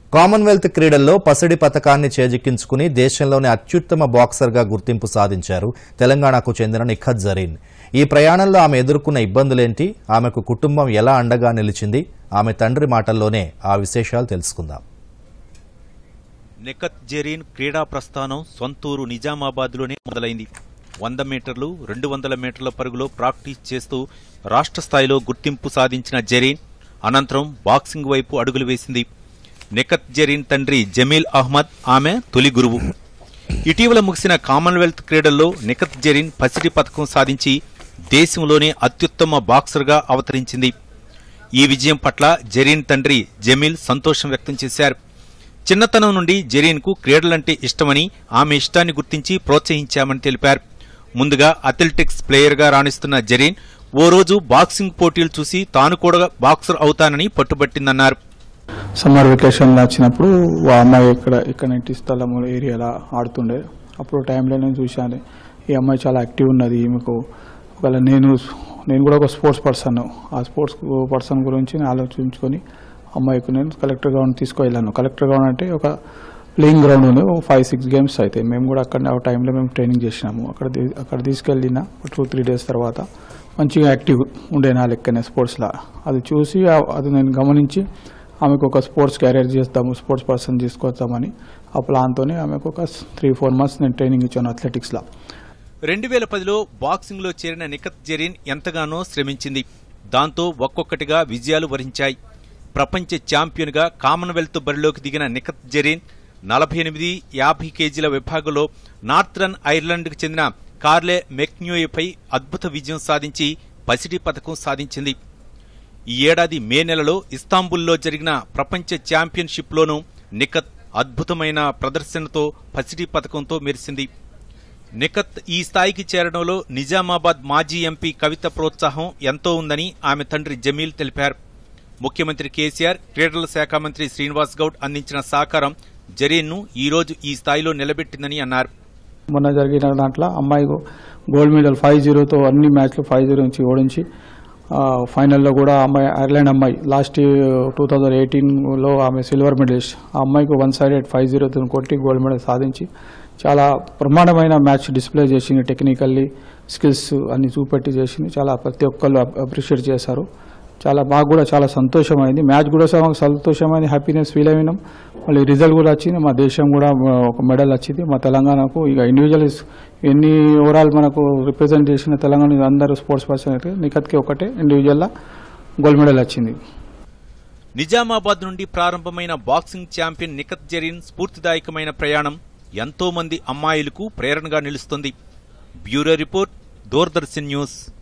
Commonwealth క్రీడల్లో పసిడి పథకాన్ని చేజిక్కించుకుని దేశంలోని అత్యుత్తమ బాక్సర్గా గుర్తింపు సాధించారు తెలంగాణకు చెందిన నిఖత్ జరీన్ ఈ ప్రయాణంలో ఆమె ఎదుర్కొన్న ఇబ్బందులేంటి ఆమెకు కుటుంబం ఎలా అండగా నిలిచింది ఆమె తండ్రి మాటల్లోనే ఆ విశేషాలు తెలుసుకుందాం నిఖత్ జరీన్ క్రీడా ప్రస్థానం సొంతూరు నిజామాబాద్లోనే మొదలైంది వంద మీటర్లు రెండు వందల మీటర్ల పరుగులో ప్రాక్టీస్ చేస్తూ రాష్ట్ర స్థాయిలో గుర్తింపు సాధించిన జరీన్ అనంతరం బాక్సింగ్ వైపు అడుగులు వేసింది నిఖత్ జరీన్ తండ్రి జమీల్ అహ్మద్ ఆమె తొలి గురువు ఇటీవల ముగిసిన కామన్వెల్త్ క్రీడల్లో నిఖత్ జరీన్ పసిడి పథకం సాధించి దేశంలోనే అత్యుత్తమ బాక్సర్గా అవతరించింది ఈ విజయం పట్ల జరీన్ తండ్రి జమీల్ సంతోషం వ్యక్తం చేశారు చిన్నతనం నుండి జరీన్కు క్రీడలంటే ఇష్టమని ఆమె ఇష్టాన్ని గుర్తించి ప్రోత్సహించామని తెలిపారు ముందుగా అథ్లెటిక్స్ ప్లేయర్గా రాణిస్తున్న జరీన్ ఓ రోజు బాక్సింగ్ పోటీలు చూసి తాను కూడా బాక్సర్ అవుతానని పట్టుబట్టిందన్నారు సమ్మర్ వెకేషన్లో వచ్చినప్పుడు ఆ అమ్మాయి ఇక్కడ ఇక్కడ ఇంటి స్థలం ఏరియాలో ఆడుతుండే అప్పుడు టైంలో నేను చూశాను ఈ అమ్మాయి చాలా యాక్టివ్ ఉన్నది ఈమెకు ఒకవేళ నేను నేను కూడా ఒక స్పోర్ట్స్ పర్సన్ ఆ స్పోర్ట్స్ పర్సన్ గురించి నేను ఆలోచించుకొని అమ్మాయికి నేను కలెక్టర్ గ్రౌండ్ తీసుకువెళ్ళాను కలెక్టర్ గ్రౌండ్ అంటే ఒక ప్లేయింగ్ గ్రౌండ్ ఉంది ఫైవ్ సిక్స్ గేమ్స్ అయితే మేము కూడా అక్కడ ఆ టైంలో మేము ట్రైనింగ్ చేసినాము అక్కడ తీ- అక్కడ తీసుకెళ్ళిన టూ త్రీ డేస్ తర్వాత మంచిగా యాక్టివ్ ఉండే నా లెక్కనే స్పోర్ట్స్లో అది చూసి ఆ- అది నేను గమనించి ఆమెకు ఒక స్పోర్ట్స్ క్యారియర్ చేస్తాము స్పోర్ట్స్ పర్సన్ తీసుకొస్తామని ఆ ప్లాన్తోనే ఆమెకు ఒక త్రీ ఫోర్ మంత్స్ నేను ట్రైనింగ్ ఇచ్చాను అథ్లెటిక్స్లో రెండు వేల పదిలో బాక్సింగ్లో చేరిన నిఖత్ జరీన్ ఎంతగానో శ్రమించింది దాంతో ఒక్కొక్కటిగా విజయాలు వరించాయి ప్రపంచ ఛాంపియన్గా కామన్వెల్త్ బరిలోకి దిగిన నిఖత్ జరీన్ నలభై ఎనిమిది యాభై కేజీల విభాగంలో నార్థరన్ ఐర్లాండ్కు చెందిన కార్లే మెక్న్యూయపై అద్భుత విజయం సాధించి పసిడి పథకం సాధించింది ఈ ఏడాది మే నెలలో ఇస్తాంబుల్లో జరిగిన ప్రపంచ ఛాంపియన్షిప్లోనూ నిఖత్ అద్భుతమైన ప్రదర్శనతో పసిడి పథకంతో మెరిసింది నిఖత్ ఈ స్థాయికి చేరడంలో నిజామాబాద్ మాజీ ఎంపీ కవిత ప్రోత్సాహం ఎంతో ఉందని ఆమె తండ్రి జమీల్ తెలిపారు ముఖ్యమంత్రి కేసీఆర్ క్రీడల శాఖ మంత్రి శ్రీనివాస్ గౌడ్ అందించిన సహకారం జరీన్ను ఈ రోజు ఈ స్థాయిలో నిలబెట్టిందని అన్నారు మొన్న జరిగిన దాంట్లో అమ్మాయి గోల్డ్ మెడల్ ఫైవ్ జీరోతో అన్ని మ్యాచ్లు ఫైవ్ జీరో నుంచి ఓడించి ఆ, ఫైనల్లో కూడా అమ్మాయి ఐర్లాండ్ అమ్మాయి లాస్ట్ టూ థౌజండ్ ఎయిటీన్లో ఆమె సిల్వర్ మెడలిస్ట్ ఆ అమ్మాయికి వన్ సైడెడ్ ఫైవ్ జీరోతో కొట్టి గోల్డ్ మెడల్ సాధించి చాలా బ్రహ్మాండమైన మ్యాచ్ డిస్ప్లే చేసింది టెక్నికల్లీ స్కిల్స్ అన్ని చూపెట్టి చేసింది చాలా ప్రతి ఒక్కళ్ళు అప్రిషియేట్ చేశారు చాలా మాకు కూడా చాలా సంతోషమైంది మ్యాచ్ కూడా చాలా సంతోషమైంది హ్యాపీనెస్ ఫీల్ అయినాం మళ్ళీ రిజల్ట్ కూడా వచ్చింది మా దేశం కూడా ఆ, ఒక మెడల్ వచ్చింది మా తెలంగాణకు ఇక ఇండివిజువల్ ఎన్ని ఓవరాల్ మనకు రిప్రజెంట్ చేసిన తెలంగాణ అందరూ స్పోర్ట్స్ పర్సన్ అయితే నిఖత్కి ఒకటే ఇండివిజువల్లా గోల్డ్ మెడల్ వచ్చింది నిజామాబాద్ నుండి ప్రారంభమైన బాక్సింగ్ ఛాంపియన్ నిఖత్ జరీన్ స్ఫూర్తిదాయకమైన ప్రయాణం ఎంతో మంది అమ్మాయిలకు ప్రేరణగా నిలుస్తుంది బ్యూరో రిపోర్ట్ దూరదర్శన్ న్యూస్